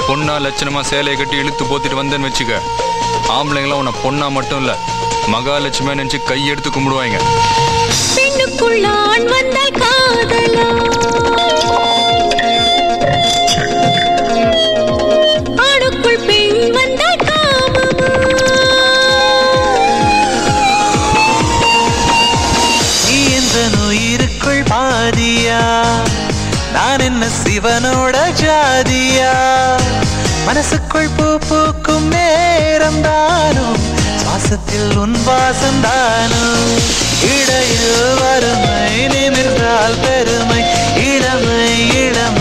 பொண்ணா லட்சணமா சேலையை கட்டி இழுத்து போத்திட்டு வந்தேன்னு வச்சுக்க ஆம்பளைங்களாம் உன்னை பொண்ணா மட்டும் இல்ல மகாலட்சுமியா நினைச்சு கையெடுத்து கும்பிடுவாங்க பெண்ணுக்குள் ஆண் வந்தால் காதலா ஆணுக்குள் பெண் வந்தால் காமமா நீ என்ற உயிருக்குள் பாதியா நான் என்ன சிவனோட ஜாதியா மனசுக்குள் பூ பூக்கும் நேரம் தானும் சுவாசத்தில் உன் வாசம் தானும் இடையில் வறுமை நிமிர்ந்தால் பெருமை இளமை இளமை